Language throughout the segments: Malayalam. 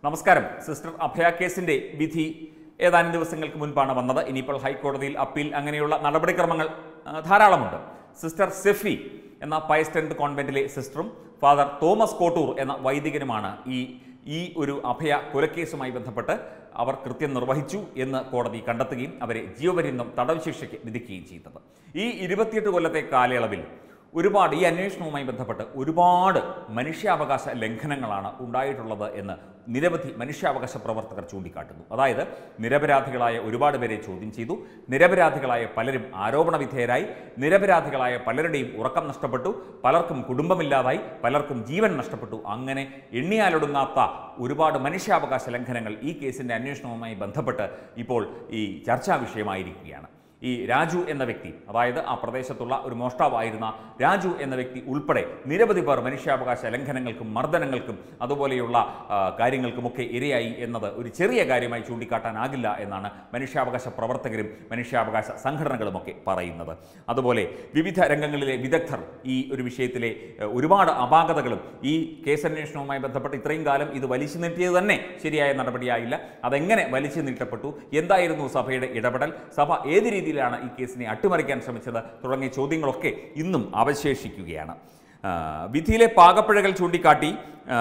നമസ്കാരം സിസ്റ്റർ അഭയ കേസിന്റെ വിധി ഏതാനും ദിവസങ്ങൾക്ക് മുൻപാണ് വന്നത് ഇനിയിപ്പോൾ ഹൈക്കോടതിയിൽ അപ്പീൽ അങ്ങനെയുള്ള നടപടിക്രമങ്ങൾ ആ, ധാരാളമുണ്ട് സിസ്റ്റർ സെഫി എന്ന പയസ്റ്റന്റ് കോൺവെന്റിലെ സിസ്റ്ററും ഫാദർ തോമസ് കോട്ടൂർ എന്ന വൈദികനുമാണ് ഈ ഈ ഒരു അഭയ കൊലക്കേസുമായി ബന്ധപ്പെട്ട് അവർ കൃത്യം നിർവഹിച്ചു എന്ന് കോടതി കണ്ടെത്തുകയും അവരെ ജീവപര്യന്തം തടവ് ശിക്ഷയ്ക്ക് വിധിക്കുകയും ചെയ്തത് ഈ ഇരുപത്തിയെട്ട് കൊല്ലത്തെ കാലയളവിൽ ഒരുപാട് ഈ അന്വേഷണവുമായി ബന്ധപ്പെട്ട് ഒരുപാട് മനുഷ്യാവകാശ ലംഘനങ്ങളാണ് ഉണ്ടായിട്ടുള്ളത് എന്ന് നിരവധി മനുഷ്യാവകാശ പ്രവർത്തകർ ചൂണ്ടിക്കാട്ടുന്നു അതായത് നിരപരാധികളായ ഒരുപാട് പേരെ ചോദ്യം ചെയ്തു നിരപരാധികളായ പലരും ആരോപണ വിധേയരായി നിരപരാധികളായ പലരുടെയും ഉറക്കം നഷ്ടപ്പെട്ടു പലർക്കും കുടുംബമില്ലാതായി പലർക്കും ജീവൻ നഷ്ടപ്പെട്ടു അങ്ങനെ എണ്ണിയാലൊടുങ്ങാത്ത ഒരുപാട് മനുഷ്യാവകാശ ലംഘനങ്ങൾ ഈ കേസിൻ്റെ അന്വേഷണവുമായി ബന്ധപ്പെട്ട് ഇപ്പോൾ ഈ ചർച്ചാ വിഷയമായിരിക്കുകയാണ് ഈ രാജു എന്ന വ്യക്തി അതായത് ആ പ്രദേശത്തുള്ള ഒരു മോഷ്ടാവായിരുന്ന രാജു എന്ന വ്യക്തി ഉൾപ്പെടെ നിരവധി പേർ മനുഷ്യാവകാശ ലംഘനങ്ങൾക്കും മർദ്ദനങ്ങൾക്കും അതുപോലെയുള്ള ആ, കാര്യങ്ങൾക്കുമൊക്കെ ഇരയായി എന്നത് ഒരു ചെറിയ കാര്യമായി ചൂണ്ടിക്കാട്ടാനാകില്ല എന്നാണ് മനുഷ്യാവകാശ പ്രവർത്തകരും മനുഷ്യാവകാശ സംഘടനകളുമൊക്കെ പറയുന്നത് അതുപോലെ വിവിധ രംഗങ്ങളിലെ വിദഗ്ധർ ഈ ഒരു വിഷയത്തിലെ ഏഹ്, ഒരുപാട് അപാകതകളും ഈ കേസന്വേഷണവുമായി ബന്ധപ്പെട്ട് ഇത്രയും കാലം ഇത് വലിച്ചു നീട്ടിയത് തന്നെ ശരിയായ നടപടിയായില്ല അതെങ്ങനെ വലിച്ചു നീട്ടപ്പെട്ടു എന്തായിരുന്നു സഭയുടെ ഇടപെടൽ സഭ ഏത് രീതിയിലാണ് ഈ കേസിനെ അട്ടിമറിക്കാൻ ശ്രമിച്ചത് തുടങ്ങിയ ചോദ്യങ്ങളൊക്കെ ഇന്നും അവശേഷിക്കുകയാണ് ആ, വിധിയിലെ പാകപ്പിഴകൾ ചൂണ്ടിക്കാട്ടി ആ,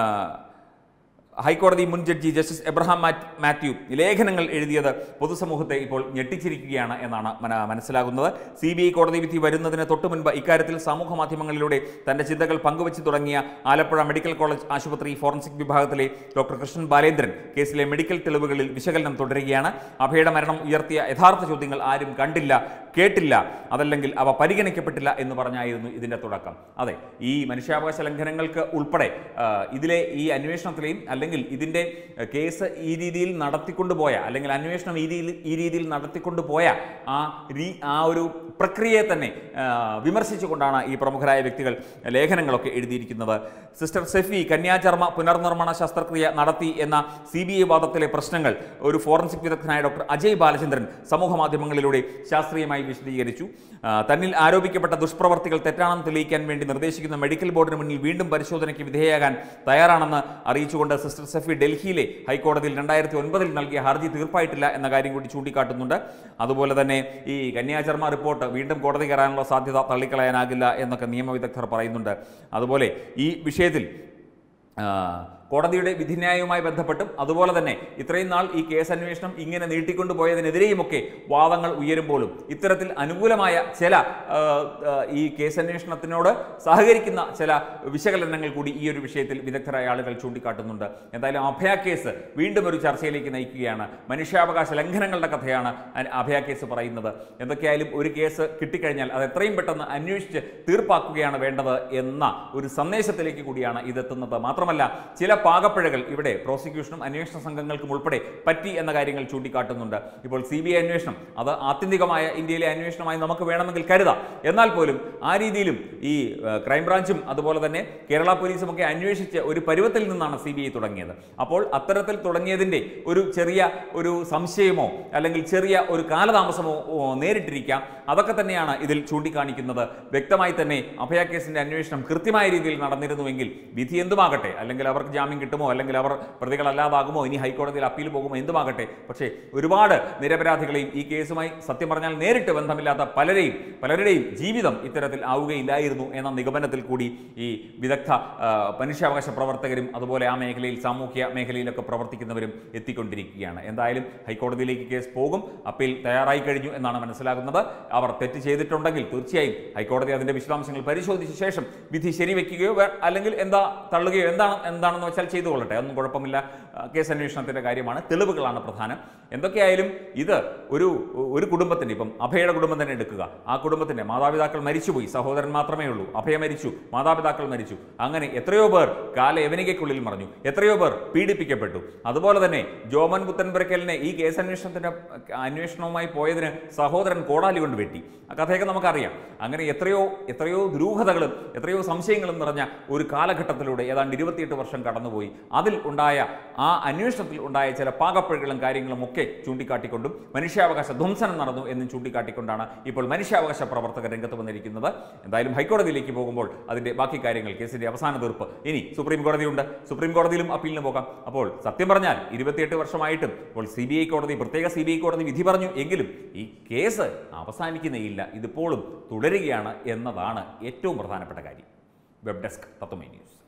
ഹൈക്കോടതി മുൻ ജഡ്ജി ജസ്റ്റിസ് എബ്രഹാം മാറ്റ്- മാത്യു ലേഖനങ്ങൾ എഴുതിയത് പൊതുസമൂഹത്തെ ഇപ്പോൾ ഞെട്ടിച്ചിരിക്കുകയാണ് എന്നാണ് മന- മനസ്സിലാകുന്നത് സി ബി ഐ കോടതി വിധി വരുന്നതിന് തൊട്ടു മുൻപ് ഇക്കാര്യത്തിൽ സമൂഹ മാധ്യമങ്ങളിലൂടെ തന്റെ ചിന്തകൾ പങ്കുവച്ചു തുടങ്ങിയ ആലപ്പുഴ മെഡിക്കൽ കോളേജ് ആശുപത്രി ഫോറൻസിക് വിഭാഗത്തിലെ ഡോക്ടർ കൃഷ്ണൻ ബാലേന്ദ്രൻ കേസിലെ മെഡിക്കൽ തെളിവുകളിൽ വിശകലനം തുടരുകയാണ് അഭയുടെ മരണം ഉയർത്തിയ യഥാർത്ഥ ചോദ്യങ്ങൾ ആരും കണ്ടില്ല കേട്ടില്ല അതല്ലെങ്കിൽ അവ പരിഗണിക്കപ്പെട്ടില്ല എന്ന് പറഞ്ഞായിരുന്നു ഇതിന്റെ തുടക്കം അതെ ഈ മനുഷ്യാവകാശ ലംഘനങ്ങൾക്ക് ഉൾപ്പെടെ ആ, ഇതിലെ ഈ അന്വേഷണത്തിലെയും അല്ലെങ്കിൽ ഇതിന്റെ ആ, കേസ് ഈ രീതിയിൽ നടത്തിക്കൊണ്ടുപോയ അല്ലെങ്കിൽ അന്വേഷണം ഈ രീതിയിൽ ഈ രീതിയിൽ നടത്തിക്കൊണ്ടുപോയ ആ രീ ആ ഒരു പ്രക്രിയയെ തന്നെ ആ, വിമർശിച്ചുകൊണ്ടാണ് ഈ പ്രമുഖരായ വ്യക്തികൾ ലേഖനങ്ങളൊക്കെ എഴുതിയിരിക്കുന്നത് സിസ്റ്റർ സെഫി കന്യാചർമ്മ പുനർനിർമ്മാണ ശസ്ത്രക്രിയ നടത്തി എന്ന സി ബി ഐ വാദത്തിലെ പ്രശ്നങ്ങൾ ഒരു ഫോറൻസിക് വിദഗ്ധനായ ഡോക്ടർ അജയ് ബാലചന്ദ്രൻ സമൂഹ മാധ്യമങ്ങളിലൂടെ ശാസ്ത്രീയമായി വിശദീകരിച്ചു ആ, തന്നിൽ ആരോപിക്കപ്പെട്ട ദുഷ്പ്രവർത്തികൾ തെറ്റാണെന്ന് തെളിയിക്കാൻ വേണ്ടി നിർദ്ദേശിക്കുന്ന മെഡിക്കൽ ബോർഡിന് മുന്നിൽ വീണ്ടും പരിശോധനയ്ക്ക് വിധേയയാകാൻ തയ്യാറാണെന്ന് അറിയിച്ചുകൊണ്ട് സിസ്റ്റർ സെഫി ഡൽഹിയിലെ ഹൈക്കോടതിയിൽ രണ്ടായിരത്തി ഒൻപതിൽ നൽകിയ ഹർജി തീർപ്പായിട്ടില്ല എന്ന കാര്യം കൂടി ചൂണ്ടിക്കാട്ടുന്നുണ്ട് അതുപോലെ തന്നെ ഈ കന്യാചർമ്മ റിപ്പോർട്ട് വീണ്ടും കോടതി കയറാനുള്ള സാധ്യത തള്ളിക്കളയാനാകില്ല എന്നൊക്കെ നിയമവിദഗ്ധർ പറയുന്നുണ്ട് അതുപോലെ ഈ വിഷയത്തിൽ ആ, കോടതിയുടെ വിധിന്യായവുമായി ബന്ധപ്പെട്ടും അതുപോലെ തന്നെ ഇത്രയും നാൾ ഈ കേസ് അന്വേഷണം ഇങ്ങനെ നീട്ടിക്കൊണ്ടുപോയതിനെതിരെയുമൊക്കെ വാദങ്ങൾ ഉയരുമ്പോഴും ഇത്തരത്തിൽ അനുകൂലമായ ചില ആ, ആ, ഈ കേസ് അന്വേഷണത്തിനോട് സഹകരിക്കുന്ന ചില വിശകലനങ്ങൾ കൂടി ഈ ഒരു വിഷയത്തിൽ വിദഗ്ധരായ ആളുകൾ ചൂണ്ടിക്കാട്ടുന്നുണ്ട് എന്തായാലും അഭയ കേസ് വീണ്ടും ഒരു ചർച്ചയിലേക്ക് നയിക്കുകയാണ് മനുഷ്യാവകാശ ലംഘനങ്ങളുടെ കഥയാണ് അ- അഭയ കേസ് പറയുന്നത് എന്തൊക്കെയായാലും ഒരു കേസ് കിട്ടിക്കഴിഞ്ഞാൽ അത് എത്രയും പെട്ടെന്ന് അന്വേഷിച്ച് തീർപ്പാക്കുകയാണ് വേണ്ടത് എന്ന ഒരു സന്ദേശത്തിലേക്ക് കൂടിയാണ് ഇതെത്തുന്നത് മാത്രമല്ല ചില പാകപ്പിഴകൾ ഇവിടെ പ്രോസിക്യൂഷനും അന്വേഷണ സംഘങ്ങൾക്കും ഉൾപ്പെടെ പറ്റി എന്ന കാര്യങ്ങൾ ചൂണ്ടിക്കാട്ടുന്നുണ്ട് ഇപ്പോൾ സി ബി ഐ അന്വേഷണം അത് ആത്യന്തികമായ ഇന്ത്യയിലെ അന്വേഷണമായി നമുക്ക് വേണമെങ്കിൽ കരുതാം എന്നാൽ പോലും ആ രീതിയിലും ഈ ഏഹ്, ക്രൈംബ്രാഞ്ചും അതുപോലെ തന്നെ കേരള പോലീസും ഒക്കെ അന്വേഷിച്ച് ഒരു പരുവത്തിൽ നിന്നാണ് സി ബി ഐ തുടങ്ങിയത് അപ്പോൾ അത്തരത്തിൽ തുടങ്ങിയതിൻ്റെ ഒരു ചെറിയ ഒരു സംശയമോ അല്ലെങ്കിൽ ചെറിയ ഒരു കാലതാമസമോ ഓ, നേരിട്ടിരിക്കാം അതൊക്കെ തന്നെയാണ് ഇതിൽ ചൂണ്ടിക്കാണിക്കുന്നത് വ്യക്തമായി തന്നെ അഭയ കേസിന്റെ അന്വേഷണം കൃത്യമായ രീതിയിൽ നടന്നിരുന്നുവെങ്കിൽ വിധി എന്തുമാകട്ടെ അല്ലെങ്കിൽ അവർക്ക് ജാമ്യം കിട്ടുമോ അല്ലെങ്കിൽ അവർ പ്രതികളല്ലാതാകുമോ ഇനി ഹൈക്കോടതിയിൽ അപ്പീൽ പോകുമോ എന്തുമാകട്ടെ പക്ഷേ ഒരുപാട് നിരപരാധികളെയും ഈ കേസുമായി സത്യം പറഞ്ഞാൽ നേരിട്ട് ബന്ധമില്ലാത്ത പലരെയും പലരുടെയും ജീവിതം ഇത്തരത്തിൽ ആവുകയില്ലായിരുന്നു എന്ന നിഗമനത്തിൽ കൂടി ഈ വിദഗ്ധ ആ, മനുഷ്യാവകാശ പ്രവർത്തകരും അതുപോലെ ആ മേഖലയിൽ സാമൂഹ്യ മേഖലയിലൊക്കെ പ്രവർത്തിക്കുന്നവരും എത്തിക്കൊണ്ടിരിക്കുകയാണ് എന്തായാലും ഹൈക്കോടതിയിലേക്ക് കേസ് പോകും അപ്പീൽ തയ്യാറായി കഴിഞ്ഞു എന്നാണ് മനസ്സിലാകുന്നത് അവർ തെറ്റ് ചെയ്തിട്ടുണ്ടെങ്കിൽ തീർച്ചയായും ഹൈക്കോടതി അതിന്റെ വിശദാംശങ്ങൾ പരിശോധിച്ച ശേഷം വിധി ശരിവെക്കുകയോ വേ- അല്ലെങ്കിൽ എന്താ തള്ളുകയോ എന്താണ് എന്താണെന്ന് വെച്ചാൽ ചെയ്തു കൊള്ളട്ടെ ഒന്നും കുഴപ്പമില്ല ആ, കേസ് അന്വേഷണത്തിന്റെ കാര്യമാണ് തെളിവുകളാണ് പ്രധാനം എന്തൊക്കെയായാലും ഇത് ഒരു ഒരു കുടുംബത്തിന്റെ ഇപ്പം അഭയുടെ കുടുംബം തന്നെ എടുക്കുക ആ കുടുംബത്തിന്റെ മാതാപിതാക്കൾ മരിച്ചുപോയി സഹോദരൻ മാത്രമേ ഉള്ളൂ അഭയ മരിച്ചു മാതാപിതാക്കൾ മരിച്ചു അങ്ങനെ എത്രയോ പേർ കാല യവനികയ്ക്കുള്ളിൽ മറഞ്ഞു എത്രയോ പേർ പീഡിപ്പിക്കപ്പെട്ടു അതുപോലെ തന്നെ ജോമൻ പുത്തൻപുരക്കലിനെ ഈ കേസ് അന്വേഷണത്തിന്റെ അന്വേഷണവുമായി പോയതിന് സഹോദരൻ കോടാലി കൊണ്ട് വെട്ടി ആ കഥയൊക്കെ നമുക്കറിയാം അങ്ങനെ എത്രയോ എത്രയോ ദുരൂഹതകളും എത്രയോ സംശയങ്ങളും നിറഞ്ഞ ഒരു കാലഘട്ടത്തിലൂടെ ഏതാണ്ട് ഇരുപത്തിയെട്ട് വർഷം കടന്നു കടന്നുപോയി അതിൽ ഉണ്ടായ ആ അന്വേഷണത്തിൽ ഉണ്ടായ ചില പാകപ്പിഴകളും കാര്യങ്ങളും ഒക്കെ ചൂണ്ടിക്കാട്ടിക്കൊണ്ടും മനുഷ്യാവകാശ ധ്വംസനം നടന്നു എന്നും ചൂണ്ടിക്കാട്ടിക്കൊണ്ടാണ് ഇപ്പോൾ മനുഷ്യാവകാശ പ്രവർത്തകർ രംഗത്ത് വന്നിരിക്കുന്നത് എന്തായാലും ഹൈക്കോടതിയിലേക്ക് പോകുമ്പോൾ അതിന്റെ ബാക്കി കാര്യങ്ങൾ കേസിന്റെ അവസാന തീർപ്പ് ഇനി സുപ്രീം കോടതിയുണ്ട് സുപ്രീം കോടതിയിലും അപ്പീലിന് പോകാം അപ്പോൾ സത്യം പറഞ്ഞാൽ ഇരുപത്തിയെട്ട് വർഷമായിട്ടും ഇപ്പോൾ സി ബി ഐ കോടതി പ്രത്യേക സി ബി ഐ കോടതി വിധി പറഞ്ഞു എങ്കിലും ഈ കേസ് അവസാനിക്കുന്നേയില്ല ഇതിപ്പോഴും തുടരുകയാണ് എന്നതാണ് ഏറ്റവും പ്രധാനപ്പെട്ട കാര്യം വെബ് ഡെസ്ക് തത്വമൈ ന്യൂസ്